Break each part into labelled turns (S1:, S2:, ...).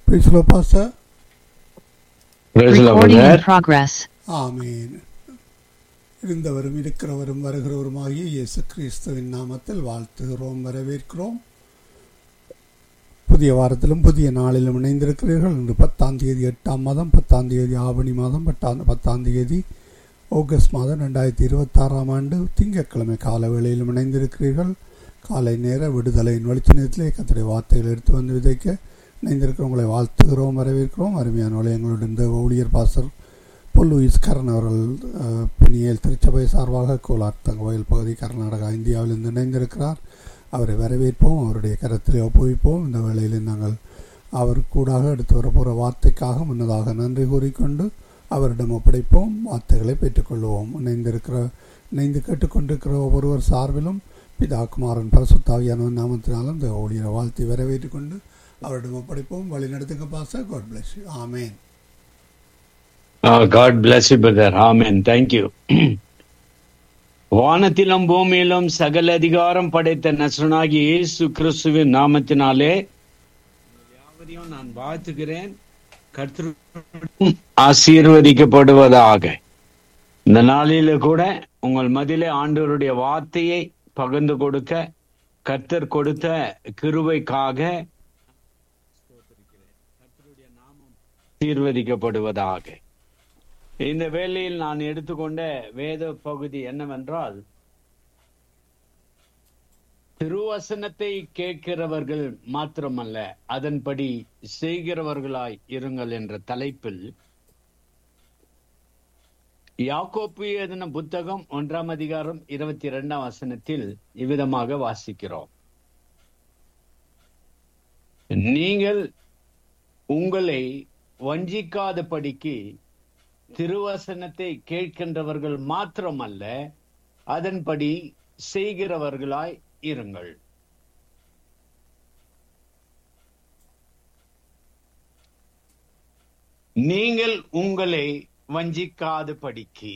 S1: Praise the Lord, Pastor.
S2: Praise the Lord,
S3: Recording in
S2: brother.
S3: progress.
S1: ஆமீன் இருந்தவரும் இருக்கிறவரும் வருகிறவருமாகிய இயேசு கிறிஸ்துவின் நாமத்தில் வாழ்த்துகிறோம் வரவேற்கிறோம் புதிய வாரத்திலும் புதிய நாளிலும் இணைந்திருக்கிறீர்கள் இன்று பத்தாம் தேதி எட்டாம் மாதம் பத்தாம் தேதி ஆவணி மாதம் பத்தாம் பத்தாம் தேதி ஆகஸ்ட் மாதம் ரெண்டாயிரத்தி இருபத்தாறாம் ஆண்டு திங்கட்கிழமை கால வேளையிலும் இணைந்திருக்கிறீர்கள் காலை நேர விடுதலையின் வெளிச்சனத்திலே கத்திரை வார்த்தைகள் எடுத்து வந்து விதைக்க இணைந்திருக்கிற உங்களை வாழ்த்துகிறோம் வரவேற்கிறோம் அருமையான எங்களுடைய இந்த ஊழியர் பாசர் பொல் லூயிஸ் கரண் அவர்கள் அஹ், பிணியல் திருச்சபை சார்பாக கோலார் தங்கோயில் பகுதி கர்நாடகா இந்தியாவிலிருந்து இணைந்திருக்கிறார் அவரை வரவேற்போம் அவருடைய கரத்திலே ஒப்புவிப்போம் இந்த வேளையில் நாங்கள் அவர் கூடாக எடுத்து வரப்போகிற வார்த்தைக்காக முன்னதாக நன்றி கூறிக்கொண்டு அவரிடம் ஒப்படைப்போம் வார்த்தைகளை பெற்றுக்கொள்வோம் இணைந்திருக்கிற இணைந்து கேட்டுக்கொண்டிருக்கிற ஒவ்வொருவர் சார்பிலும் பிதா குமாரன் பரசுத்தாவியானவன் நாமத்தினாலும் இந்த ஊழியரை வாழ்த்தி வரவேற்றுக் கொண்டு அவரிடம் ஒப்படைப்போம் வழி நடத்துங்க பாச God bless amen
S2: Oh, God bless you, brother. Amen. Thank you. வானத்திலும் பூமியிலும் சகல அதிகாரம் படைத்த நசனாகி இயேசு கிறிஸ்துவின் நாமத்தினாலே யாவரையும் நான் வாழ்த்துகிறேன் கர்த்தர் ஆசீர்வதிக்கப்படுவதாக இந்த நாளில கூட உங்கள் மதிலே ஆண்டவருடைய வார்த்தையை பகிர்ந்து கொடுக்க கர்த்தர் கொடுத்த கிருபைக்காக கர்த்தருடைய நாமம் ஆசீர்வதிக்கப்படுவதாக இந்த வேளையில் நான் எடுத்துக்கொண்ட வேத பகுதி என்னவென்றால் திருவசனத்தை கேட்கிறவர்கள் மாத்திரமல்ல அதன்படி செய்கிறவர்களாய் இருங்கள் என்ற தலைப்பில் யாக்கோப்பு எழுதின புத்தகம் ஒன்றாம் அதிகாரம் இருபத்தி இரண்டாம் வசனத்தில் இவ்விதமாக வாசிக்கிறோம் நீங்கள் உங்களை வஞ்சிக்காதபடிக்கு திருவசனத்தை கேட்கின்றவர்கள் மாத்திரமல்ல அதன்படி செய்கிறவர்களாய் இருங்கள் நீங்கள் உங்களை வஞ்சிக்காதபடிக்கு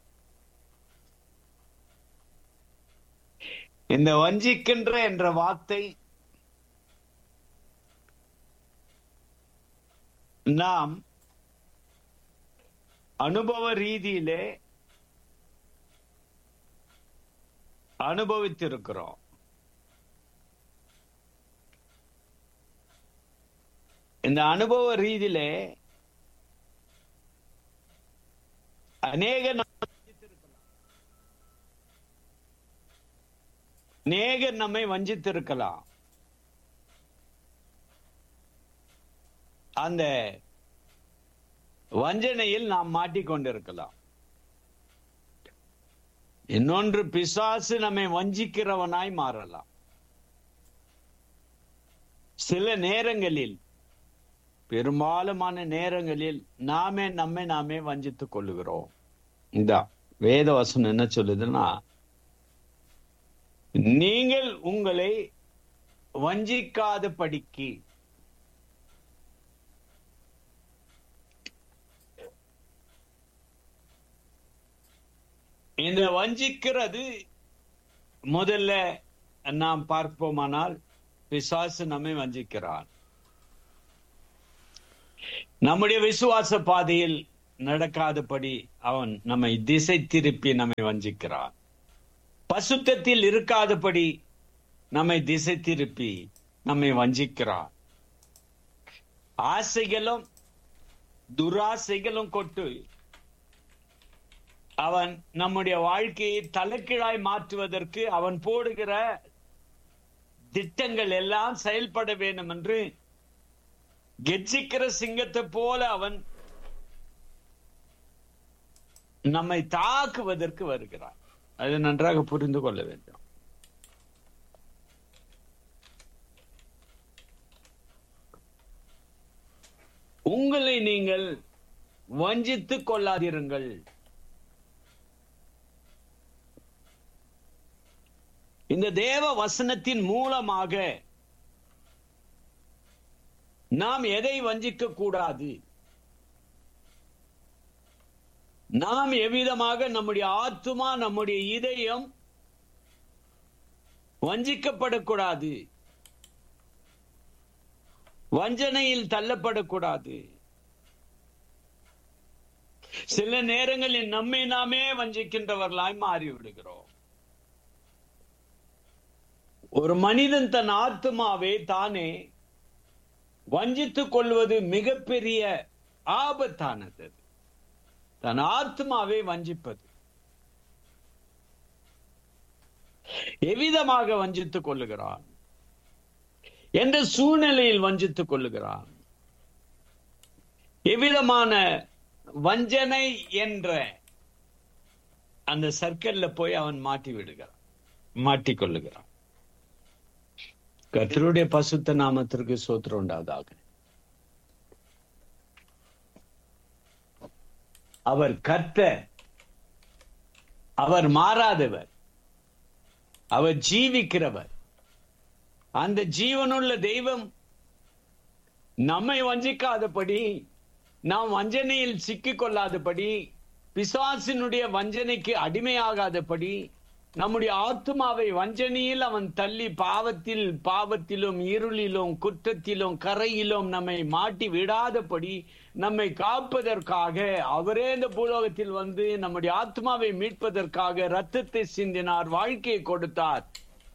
S2: இந்த வஞ்சிக்கின்ற என்ற வார்த்தை நாம் அனுபவ ரீதியிலே அனுபவித்திருக்கிறோம் இந்த அனுபவ ரீதியிலே அநேக நம்மை வஞ்சித்திருக்கலாம். அநேகர் நம்மை வஞ்சித்திருக்கலாம் அந்த வஞ்சனையில் நாம் மாட்டிக்கொண்டிருக்கலாம் இன்னொன்று பிசாசு நம்மை வஞ்சிக்கிறவனாய் மாறலாம் சில நேரங்களில் பெரும்பாலுமான நேரங்களில் நாமே நம்மை நாமே வஞ்சித்துக் கொள்ளுகிறோம் இந்த வேத வசனம் என்ன சொல்லுதுன்னா நீங்கள் உங்களை வஞ்சிக்காத படிக்கு இந்த வஞ்சிக்கிறது முதல்ல நாம் பார்ப்போமானால் பிசாசு நம்மை வஞ்சிக்கிறான் நம்முடைய விசுவாச பாதையில் நடக்காதபடி அவன் நம்மை திசை திருப்பி நம்மை வஞ்சிக்கிறான் பசுத்தத்தில் இருக்காதபடி நம்மை திசை திருப்பி நம்மை வஞ்சிக்கிறான் ஆசைகளும் துராசைகளும் கொட்டு அவன் நம்முடைய வாழ்க்கையை தலைக்கீழாய் மாற்றுவதற்கு அவன் போடுகிற திட்டங்கள் எல்லாம் செயல்பட வேண்டும் என்று கெர்ச்சிக்கிற சிங்கத்தை போல அவன் நம்மை தாக்குவதற்கு வருகிறான் அதை நன்றாக புரிந்து கொள்ள வேண்டும் உங்களை நீங்கள் வஞ்சித்துக் கொள்ளாதிருங்கள் இந்த தேவ வசனத்தின் மூலமாக நாம் எதை வஞ்சிக்க கூடாது நாம் எவ்விதமாக நம்முடைய ஆத்துமா நம்முடைய இதயம் வஞ்சிக்கப்படக்கூடாது வஞ்சனையில் தள்ளப்படக்கூடாது சில நேரங்களில் நம்மை நாமே வஞ்சிக்கின்றவர்களாய் மாறி விடுகிறோம் ஒரு மனிதன் தன் ஆத்மாவை தானே வஞ்சித்துக் கொள்வது மிகப்பெரிய ஆபத்தானது தன் ஆத்மாவை வஞ்சிப்பது எவ்விதமாக வஞ்சித்துக் கொள்ளுகிறான் எந்த சூழ்நிலையில் வஞ்சித்துக் கொள்ளுகிறான் எவ்விதமான வஞ்சனை என்ற அந்த சர்க்கிள்ல போய் அவன் மாட்டி விடுகிறான் மாட்டிக்கொள்ளுகிறான் கர்த்தருடைய பசுத்த நாமத்திற்கு சோத்திரம் உண்டாவதாக அவர் கர்த்தர் அவர் மாறாதவர் அவர் ஜீவிக்கிறவர் அந்த ஜீவனுள்ள தெய்வம் நம்மை வஞ்சிக்காதபடி நாம் வஞ்சனையில் சிக்கிக் கொள்ளாதபடி பிசாசினுடைய வஞ்சனைக்கு அடிமையாகாதபடி நம்முடைய ஆத்மாவை வஞ்சனையில் அவன் தள்ளி பாவத்தில் பாவத்திலும் இருளிலும் குற்றத்திலும் கரையிலும் நம்மை மாட்டி விடாதபடி நம்மை காப்பதற்காக அவரே இந்த பூலோகத்தில் வந்து நம்முடைய ஆத்மாவை மீட்பதற்காக ரத்தத்தை சிந்தினார் வாழ்க்கையை கொடுத்தார்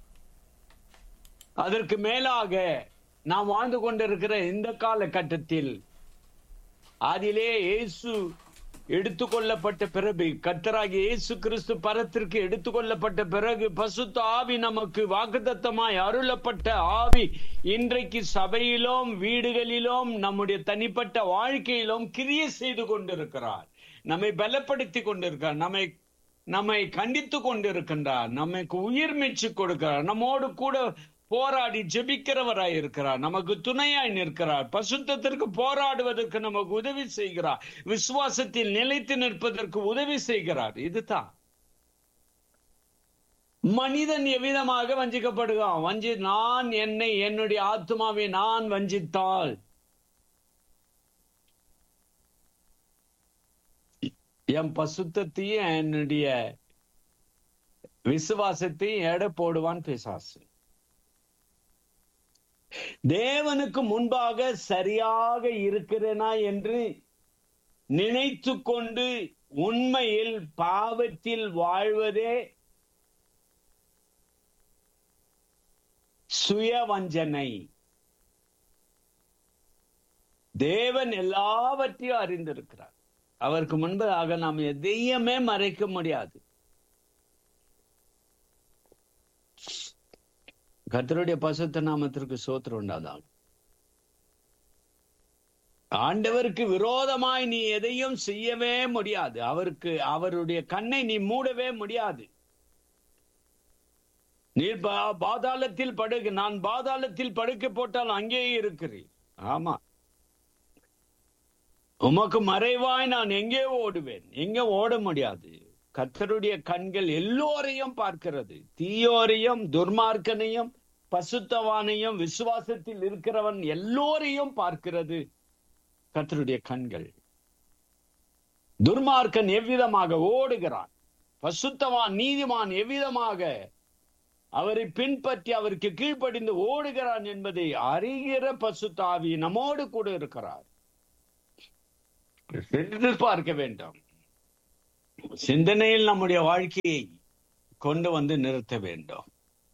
S2: அதற்கு மேலாக நாம் வாழ்ந்து கொண்டிருக்கிற இந்த காலகட்டத்தில் அதிலே இயேசு எடுத்துக்கொள்ளப்பட்ட பிறகு கத்தராகிய இயேசு கிறிஸ்து பரத்திற்கு எடுத்துக்கொள்ளப்பட்ட பிறகு பசுத்த ஆவி நமக்கு வாக்குத்தத்தமாய் அருளப்பட்ட ஆவி இன்றைக்கு சபையிலும் வீடுகளிலும் நம்முடைய தனிப்பட்ட வாழ்க்கையிலும் கிரிய செய்து கொண்டிருக்கிறார் நம்மை பலப்படுத்தி கொண்டிருக்கிறார் நம்மை நம்மை கண்டித்து கொண்டிருக்கின்றார் நமக்கு உயிர் மெச்சு கொடுக்கிறார் நம்மோடு கூட போராடி ஜெபிக்கிறவராய் இருக்கிறார் நமக்கு துணையாய் நிற்கிறார் பசுத்தத்திற்கு போராடுவதற்கு நமக்கு உதவி செய்கிறார் விசுவாசத்தில் நிலைத்து நிற்பதற்கு உதவி செய்கிறார் இதுதான் மனிதன் எவ்விதமாக வஞ்சிக்கப்படுகிறான் வஞ்சி நான் என்னை என்னுடைய ஆத்மாவை நான் வஞ்சித்தால் என் பசுத்தத்தையும் என்னுடைய விசுவாசத்தையும் எடை போடுவான் பிசாசு தேவனுக்கு முன்பாக சரியாக இருக்கிறேனா என்று நினைத்து கொண்டு உண்மையில் பாவத்தில் வாழ்வதே சுயவஞ்சனை தேவன் எல்லாவற்றையும் அறிந்திருக்கிறார் அவருக்கு முன்பதாக நாம் எதையுமே மறைக்க முடியாது கர்த்தருடைய பசுத்த நாமத்திற்கு சோத்திரம் உண்டாதான் ஆண்டவருக்கு விரோதமாய் நீ எதையும் செய்யவே முடியாது அவருக்கு அவருடைய கண்ணை நீ மூடவே முடியாது நீர் பா- பாதாளத்தில் படுக நான் பாதாளத்தில் படுக்க போட்டால் அங்கேயே இருக்கிறேன் ஆமா உமக்கு மறைவாய் நான் எங்கே ஓடுவேன் எங்க ஓட முடியாது கர்த்தருடைய கண்கள் எல்லோரையும் பார்க்கிறது தீயோரையும் துர்மார்க்கனையும் பசுத்தவானையும் விசுவாசத்தில் இருக்கிறவன் எல்லோரையும் பார்க்கிறது கர்த்தருடைய கண்கள் துர்மார்க்கன் எவ்விதமாக ஓடுகிறான் பசுத்தவான் நீதிமான் எவ்விதமாக அவரை பின்பற்றி அவருக்கு கீழ்ப்படிந்து ஓடுகிறான் என்பதை அறிகிற பசுத்தாவி நம்மோடு கூட இருக்கிறார் சிந்தித்து பார்க்க வேண்டும் சிந்தனையில் நம்முடைய வாழ்க்கையை கொண்டு வந்து நிறுத்த வேண்டும்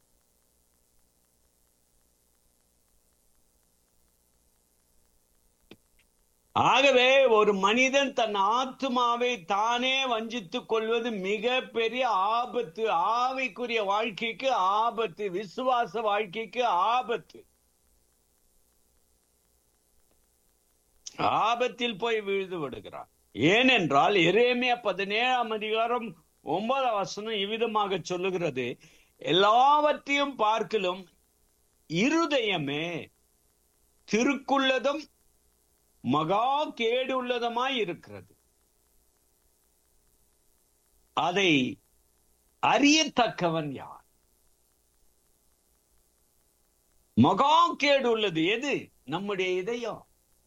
S2: ஆகவே ஒரு மனிதன் தன் ஆத்மாவை தானே வஞ்சித்துக் கொள்வது மிக பெரிய ஆபத்து ஆவிக்குரிய வாழ்க்கைக்கு ஆபத்து விசுவாச வாழ்க்கைக்கு ஆபத்து ஆபத்தில் போய் விழுந்து விடுகிறார் ஏனென்றால் எரேமியா பதினேழாம் அதிகாரம் ஒன்பதாம் வசனம் இவ்விதமாக சொல்லுகிறது எல்லாவற்றையும் பார்க்கலும் இருதயமே திருக்குள்ளதும் மகா கேடு உள்ளதுமாய் இருக்கிறது அதை அறியத்தக்கவன் யார் மகா கேடு உள்ளது எது நம்முடைய இதயம்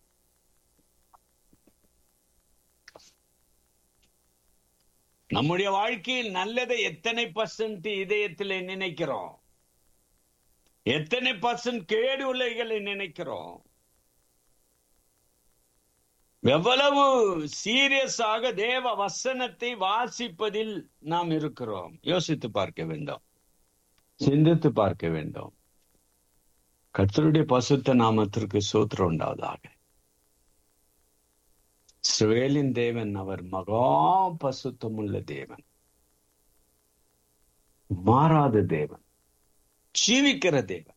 S2: நம்முடைய வாழ்க்கையில் நல்லதை எத்தனை பர்சன்ட் இதயத்தில் நினைக்கிறோம் எத்தனை பர்சன்ட் கேடு உலைகளை நினைக்கிறோம் எவ்வளவு சீரியஸாக தேவ வசனத்தை வாசிப்பதில் நாம் இருக்கிறோம் யோசித்து பார்க்க வேண்டும் சிந்தித்து பார்க்க வேண்டும் கர்த்தருடைய பசுத்த நாமத்திற்கு சூத்திரம் உண்டாவதாக இஸ்ரவேலின் தேவன் அவர் மகா பசுத்தமுள்ள தேவன் மாறாத தேவன் ஜீவிக்கிற தேவன்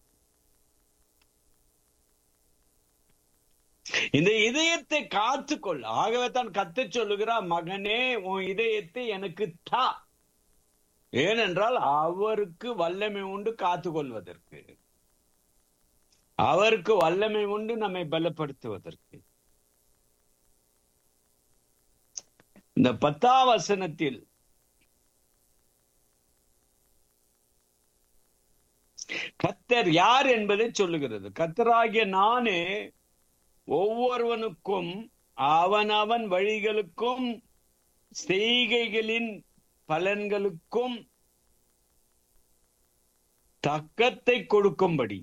S2: இந்த இதயத்தை காத்துக்கொள் ஆகவே தான் கத்த சொல்லுகிறார் மகனே உன் இதயத்தை எனக்கு தா ஏனென்றால் அவருக்கு வல்லமை உண்டு காத்துக்கொள்வதற்கு அவருக்கு வல்லமை உண்டு நம்மை பலப்படுத்துவதற்கு இந்த பத்தாம் வசனத்தில் கத்தர் யார் என்பதை சொல்லுகிறது கத்தராகிய நானே ஒவ்வொருவனுக்கும் அவன் அவன் வழிகளுக்கும் செய்கைகளின் பலன்களுக்கும் தக்கத்தை கொடுக்கும்படி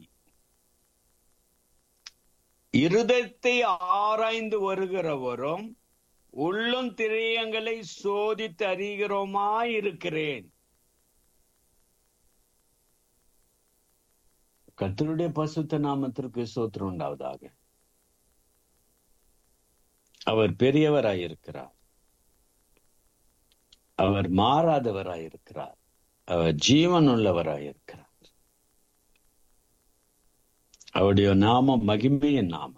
S2: இருதயத்தை ஆராய்ந்து வருகிறவரும் உள்ளும் திரையங்களை சோதித்து அறிகிறோமாயிருக்கிறேன் கத்தருடைய பசுத்த நாமத்திற்கு சோத்திரம் உண்டாவதாக அவர் பெரியவராயிருக்கிறார் அவர் மாறாதவராயிருக்கிறார் அவர் ஜீவன் உள்ளவராயிருக்கிறார் அவருடைய நாமம் மகிமையின் நாமம்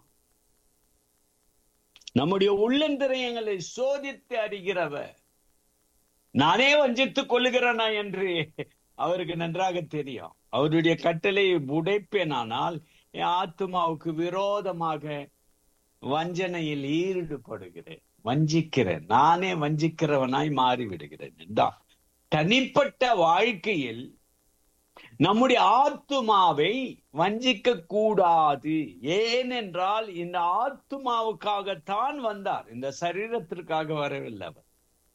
S2: நம்முடைய உள்ளந்திரயங்களை சோதித்து அறிகிறவர் நானே வஞ்சித்துக் கொள்ளுகிறனா என்று அவருக்கு நன்றாக தெரியும் அவருடைய கட்டளை உடைப்பேனானால் என் ஆத்மாவுக்கு விரோதமாக வஞ்சனையில் ஈடுபடுகிறேன் வஞ்சிக்கிறேன் நானே வஞ்சிக்கிறவனாய் மாறி விடுகிறேன் தான் தனிப்பட்ட வாழ்க்கையில் நம்முடைய ஆத்துமாவை வஞ்சிக்க கூடாது ஏனென்றால் இந்த ஆத்துமாவுக்காகத்தான் வந்தார் இந்த சரீரத்திற்காக வரவில்லை அவர்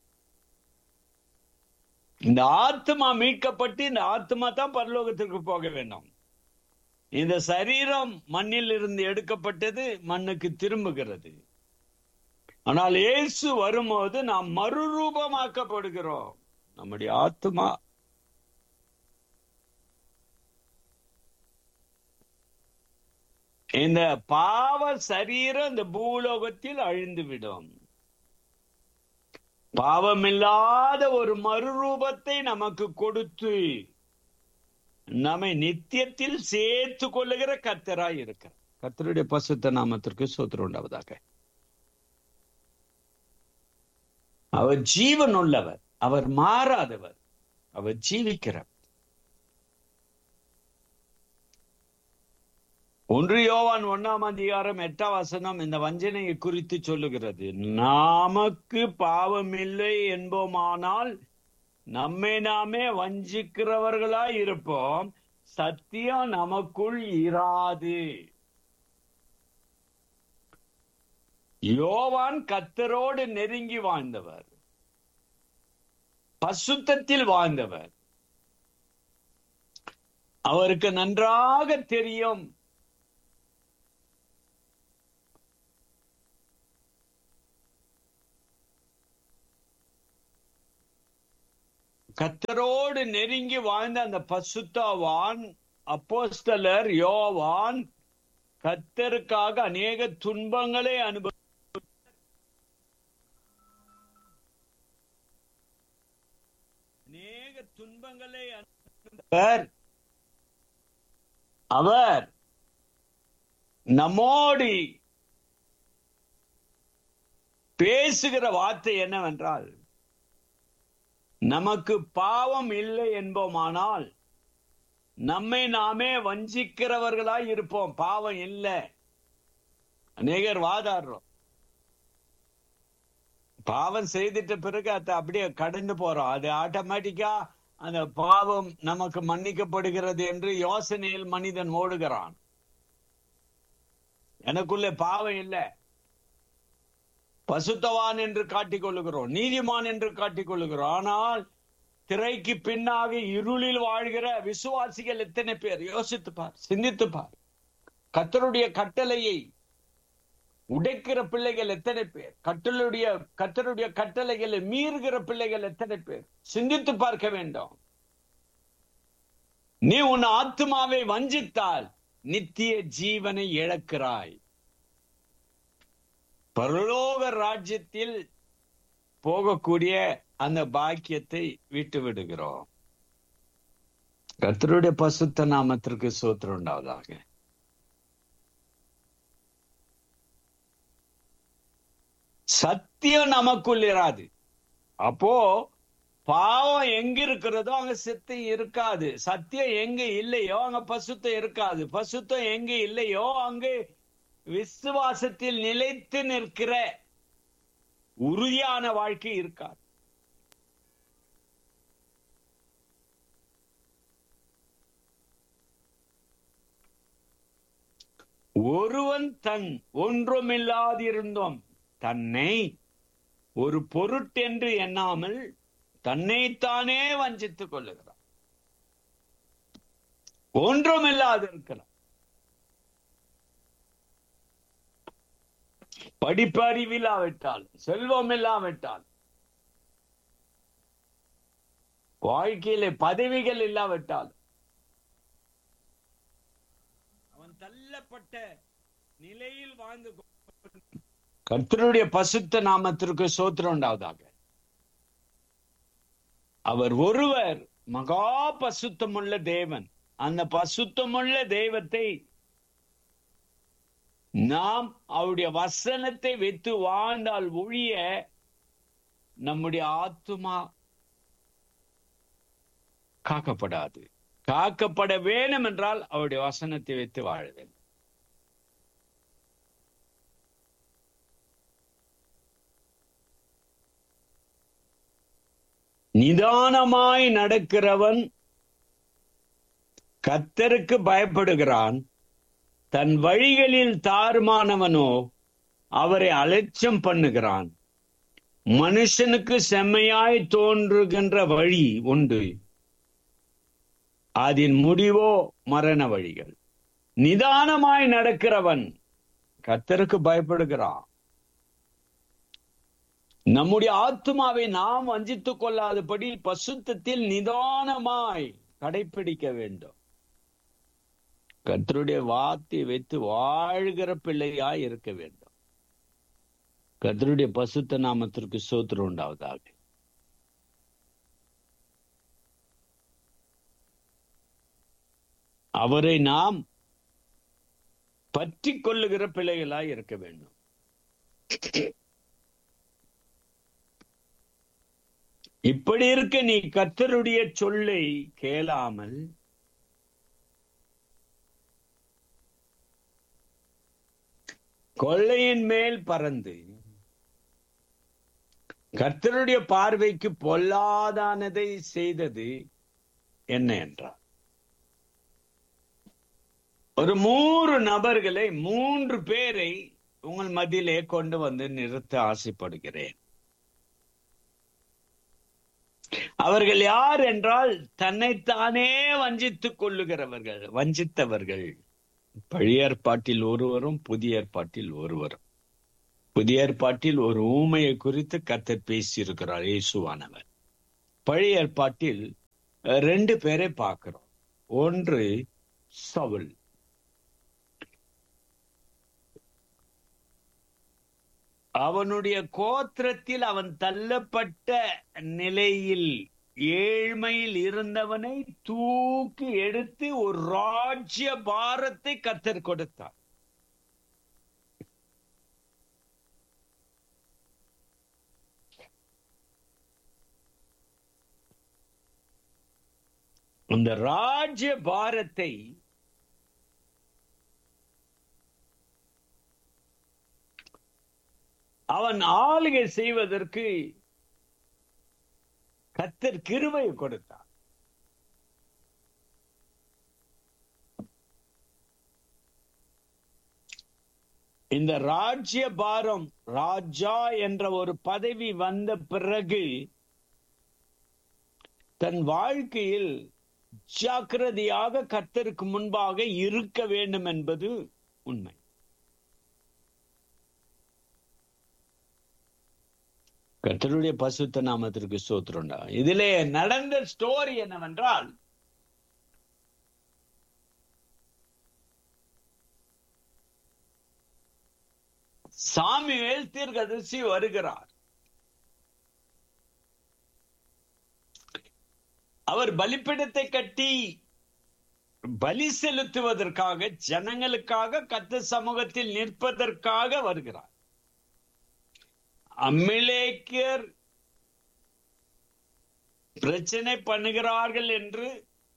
S2: இந்த ஆத்மா மீட்கப்பட்டு இந்த ஆத்மா தான் பரலோகத்திற்கு போக வேண்டும் இந்த சரீரம் மண்ணில் இருந்து எடுக்கப்பட்டது மண்ணுக்கு திரும்புகிறது ஆனால் இயேசு வரும்போது நாம் மறுரூபமாக்கப்படுகிறோம் நம்முடைய ஆத்மா இந்த பாவ சரீரம் இந்த பூலோகத்தில் அழிந்துவிடும் பாவமில்லாத ஒரு மறுரூபத்தை நமக்கு கொடுத்து நம்மை நித்தியத்தில் சேர்த்து கொள்ளுகிற கத்தராய் இருக்கிறார் கத்தருடைய பசுத்த நாமத்திற்கு சோத்திரம் உண்டாவதாக அவர் ஜீவன் உள்ளவர் அவர் மாறாதவர் அவர் ஜீவிக்கிறவர் ஒன்று யோவான் ஒன்னாம் அதிகாரம் எட்டாம் வசனம் இந்த வஞ்சனையை குறித்து சொல்லுகிறது நமக்கு பாவமில்லை என்போமானால் நம்மை நாமே வஞ்சிக்கிறவர்களாய் இருப்போம் சத்தியம் நமக்குள் இராது யோவான் கத்தரோடு நெருங்கி வாழ்ந்தவர் பசுத்தத்தில் வாழ்ந்தவர் அவருக்கு நன்றாக தெரியும் கத்தரோடு நெருங்கி வாழ்ந்த அந்த பசுத்தவான் அப்போஸ்தலர் யோவான் கத்தருக்காக அநேக துன்பங்களை அனுபவ அநேக துன்பங்களை அனுபவர் அவர் நம்மோடு பேசுகிற வார்த்தை என்னவென்றால் நமக்கு பாவம் இல்லை என்போமானால் நம்மை நாமே வஞ்சிக்கிறவர்களாய் இருப்போம் பாவம் இல்லை அநேகர் வாதாடுறோம் பாவம் செய்துட்ட பிறகு அதை அப்படியே கடந்து போறோம் அது ஆட்டோமேட்டிக்கா அந்த பாவம் நமக்கு மன்னிக்கப்படுகிறது என்று யோசனையில் மனிதன் ஓடுகிறான் எனக்குள்ள பாவம் இல்லை பசுத்தவான் என்று காட்டிக் கொள்ளுகிறோம் நீதிமான் என்று காட்டிக் கொள்ளுகிறோம் ஆனால் திரைக்கு பின்னாக இருளில் வாழ்கிற விசுவாசிகள் எத்தனை பேர் யோசித்து பார் சிந்தித்து பார் கத்தருடைய கட்டளையை உடைக்கிற பிள்ளைகள் எத்தனை பேர் கட்டளுடைய கத்தருடைய கட்டளைகளை மீறுகிற பிள்ளைகள் எத்தனை பேர் சிந்தித்து பார்க்க வேண்டும் நீ உன் ஆத்மாவை வஞ்சித்தால் நித்திய ஜீவனை இழக்கிறாய் பரலோக ராஜ்யத்தில் போகக்கூடிய அந்த பாக்கியத்தை விட்டு விடுகிறோம் கர்த்தருடைய பசுத்த நாமத்திற்கு சோத்திரம் உண்டாவதாக சத்தியம் நமக்குள் இராது அப்போ பாவம் எங்க இருக்கிறதோ அங்க சித்தம் இருக்காது சத்தியம் எங்க இல்லையோ அங்க பசுத்தம் இருக்காது பசுத்தம் எங்க இல்லையோ அங்கு விசுவாசத்தில் நிலைத்து நிற்கிற உறுதியான வாழ்க்கை இருக்காது ஒருவன் தன் ஒன்றுமில்லாதிருந்தோம் தன்னை ஒரு பொருட்டென்று எண்ணாமல் தன்னைத்தானே வஞ்சித்துக் கொள்ளுகிறான் ஒன்றுமில்லாதிருக்கிறான் படிப்பறிவில்லாவிட்டால் செல்வம் இல்லாவிட்டால் வாழ்க்கையிலே பதவிகள் இல்லாவிட்டால் அவன் தள்ளப்பட்ட நிலையில் வாழ்ந்து கர்த்தருடைய பசுத்த நாமத்திற்கு சோத்திரம் உண்டாவதாக அவர் ஒருவர் மகா பசுத்தமுள்ள தேவன் அந்த பசுத்தமுள்ள தெய்வத்தை நாம் அவருடைய வசனத்தை வைத்து வாழ்ந்தால் ஒழிய நம்முடைய ஆத்துமா காக்கப்படாது காக்கப்பட வேணும் என்றால் அவருடைய வசனத்தை வைத்து வாழ வேண்டும் நிதானமாய் நடக்கிறவன் கத்தருக்கு பயப்படுகிறான் தன் வழிகளில் தாறுமானவனோ அவரை அலட்சியம் பண்ணுகிறான் மனுஷனுக்கு செம்மையாய் தோன்றுகின்ற வழி உண்டு அதன் முடிவோ மரண வழிகள் நிதானமாய் நடக்கிறவன் கத்தருக்கு பயப்படுகிறான் நம்முடைய ஆத்மாவை நாம் வஞ்சித்துக் கொள்ளாதபடி பசுத்தத்தில் நிதானமாய் கடைபிடிக்க வேண்டும் கத்தருடைய வார்த்தை வைத்து வாழ்கிற பிள்ளையாய் இருக்க வேண்டும் கத்தருடைய பசுத்த நாமத்திற்கு சோத்திரம் உண்டாவதாக அவரை நாம் பற்றி கொள்ளுகிற பிள்ளைகளாய் இருக்க வேண்டும் இப்படி இருக்க நீ கத்தருடைய சொல்லை கேளாமல் கொள்ளையின் மேல் பறந்து கர்த்தருடைய பார்வைக்கு பொல்லாதானதை செய்தது என்ன என்றார் ஒரு மூன்று நபர்களை மூன்று பேரை உங்கள் மத்தியிலே கொண்டு வந்து நிறுத்த ஆசைப்படுகிறேன் அவர்கள் யார் என்றால் தன்னைத்தானே வஞ்சித்துக் கொள்ளுகிறவர்கள் வஞ்சித்தவர்கள் பழைய ஏற்பாட்டில் ஒருவரும் புதிய ஏற்பாட்டில் ஒருவரும் புதிய ஏற்பாட்டில் ஒரு ஊமையை குறித்து கத்தர் பேசியிருக்கிறார் இயேசுவானவர் பழைய ஏற்பாட்டில் ரெண்டு பேரை பார்க்கிறோம் ஒன்று சவுல் அவனுடைய கோத்திரத்தில் அவன் தள்ளப்பட்ட நிலையில் ஏழ்மையில் இருந்தவனை தூக்கி எடுத்து ஒரு ராஜ்ய பாரத்தை கத்தர் கொடுத்தார் அந்த ராஜ்ய பாரத்தை அவன் ஆளுகை செய்வதற்கு கத்தர் கிருவை கொடுத்தார் இந்த ராஜ்ய பாரம் ராஜா என்ற ஒரு பதவி வந்த பிறகு தன் வாழ்க்கையில் ஜாக்கிரதையாக கத்தருக்கு முன்பாக இருக்க வேண்டும் என்பது உண்மை கர்த்தருடைய பசுத்த நாமத்திற்கு சோத்திரம்டா இதிலே நடந்த ஸ்டோரி என்னவென்றால் சாமுவேல் தீர்க்கதரிசி வருகிறார் அவர் பலிப்பிடத்தை கட்டி பலி செலுத்துவதற்காக ஜனங்களுக்காக கத்த சமூகத்தில் நிற்பதற்காக வருகிறார் அம்மிலேக்கியர் பிரச்சனை பண்ணுகிறார்கள் என்று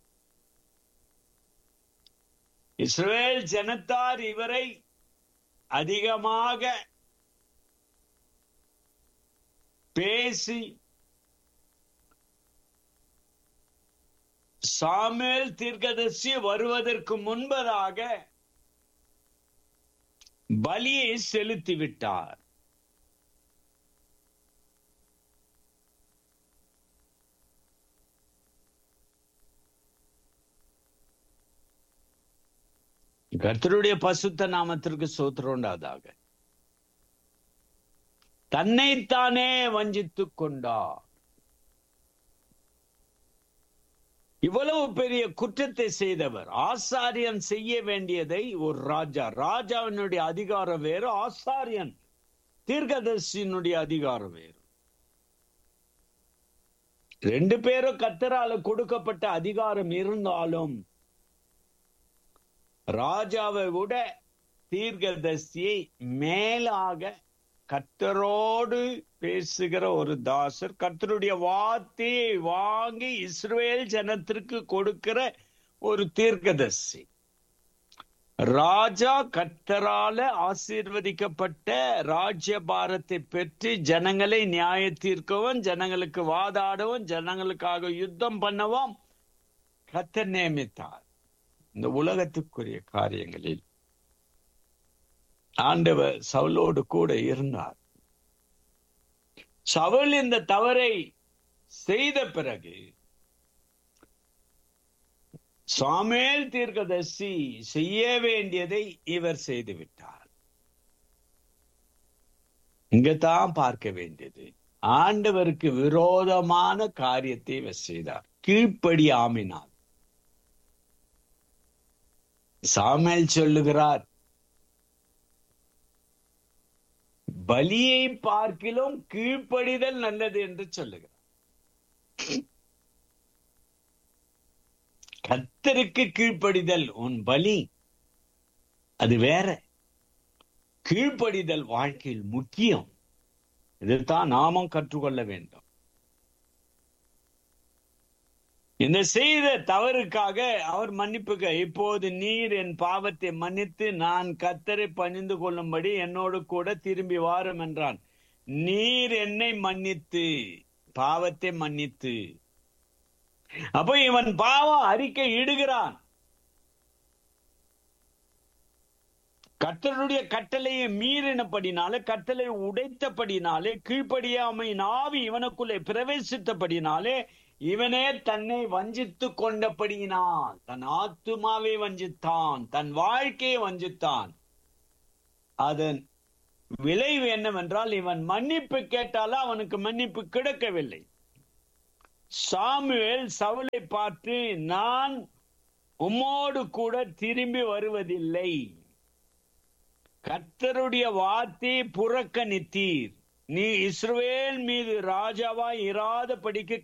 S2: இஸ்ரேல் ஜனத்தார் இவரை அதிகமாக பேசி சாமுவேல் தீர்க்கதரிசி வருவதற்கு முன்பதாக பலியை செலுத்திவிட்டார் கர்த்தருடைய பசுத்த நாமத்திற்கு சோத்திரோண்டாதாக தன்னைத்தானே வஞ்சித்துக் கொண்டார் இவ்வளவு பெரிய குற்றத்தை செய்தவர் ஆசாரியன் செய்ய வேண்டியதை ஒரு ராஜா ராஜாவினுடைய அதிகாரம் வேறு ஆசாரியன் தீர்க்கதர்சியினுடைய அதிகாரம் வேறு ரெண்டு பேரும் கத்தரால கொடுக்கப்பட்ட அதிகாரம் இருந்தாலும் ராஜாவை விட தீர்க்கதர்சியை மேலாக கத்தரோடு பேசுகிற ஒரு தாசர் கத்தருடைய வார்த்தையை வாங்கி இஸ்ரேல் ஜனத்திற்கு கொடுக்கிற ஒரு தீர்க்கதர்சி ராஜா கத்தரால ஆசீர்வதிக்கப்பட்ட ராஜ்ய பாரத்தை பெற்று ஜனங்களை நியாய தீர்க்கவும் ஜனங்களுக்கு வாதாடவும் ஜனங்களுக்காக யுத்தம் பண்ணவும் கத்தர் நியமித்தார் இந்த உலகத்துக்குரிய காரியங்களில் ஆண்டவர் சவுலோடு கூட இருந்தார் சவுல் இந்த தவறை செய்த பிறகு சாமேல் தீர்க்கதர்சி செய்ய வேண்டியதை இவர் செய்து விட்டார் இங்கதான் பார்க்க வேண்டியது ஆண்டவருக்கு விரோதமான காரியத்தை இவர் செய்தார் கீழ்ப்படி ஆமினார் சாமேல் சொல்லுகிறார் பலியை பார்க்கிலும் கீழ்ப்படிதல் நல்லது என்று சொல்லுகிறார் கத்தருக்கு கீழ்ப்படிதல் உன் பலி அது வேற கீழ்ப்படிதல் வாழ்க்கையில் முக்கியம் இதைத்தான் நாமும் கற்றுக்கொள்ள வேண்டும் இந்த செய்த தவறுக்காக அவர் மன்னிப்புக இப்போது நீர் என் பாவத்தை மன்னித்து நான் கத்தரை பணிந்து கொள்ளும்படி என்னோடு கூட திரும்பி வாரும் என்றான் நீர் என்னை மன்னித்து பாவத்தை மன்னித்து அப்போ இவன் பாவம் அறிக்கை இடுகிறான் கர்த்தருடைய கட்டளையை மீறினபடினாலே கட்டளை உடைத்தபடினாலே கீழ்ப்படியாமை நாவி இவனுக்குள்ளே பிரவேசித்தபடினாலே இவனே தன்னை வஞ்சித்து கொண்டபடியினான் தன் ஆத்துமாவை வஞ்சித்தான் தன் வாழ்க்கையை வஞ்சித்தான் அதன் விளைவு என்னவென்றால் இவன் மன்னிப்பு கேட்டாலும் அவனுக்கு மன்னிப்பு கிடைக்கவில்லை சாமுவேல் சவுலை பார்த்து நான் உம்மோடு கூட திரும்பி வருவதில்லை கர்த்தருடைய வார்த்தை புறக்கணித்தீர் நீ இஸ்ரவேல் மீது ராஜாவாய் இராதபடிக்கு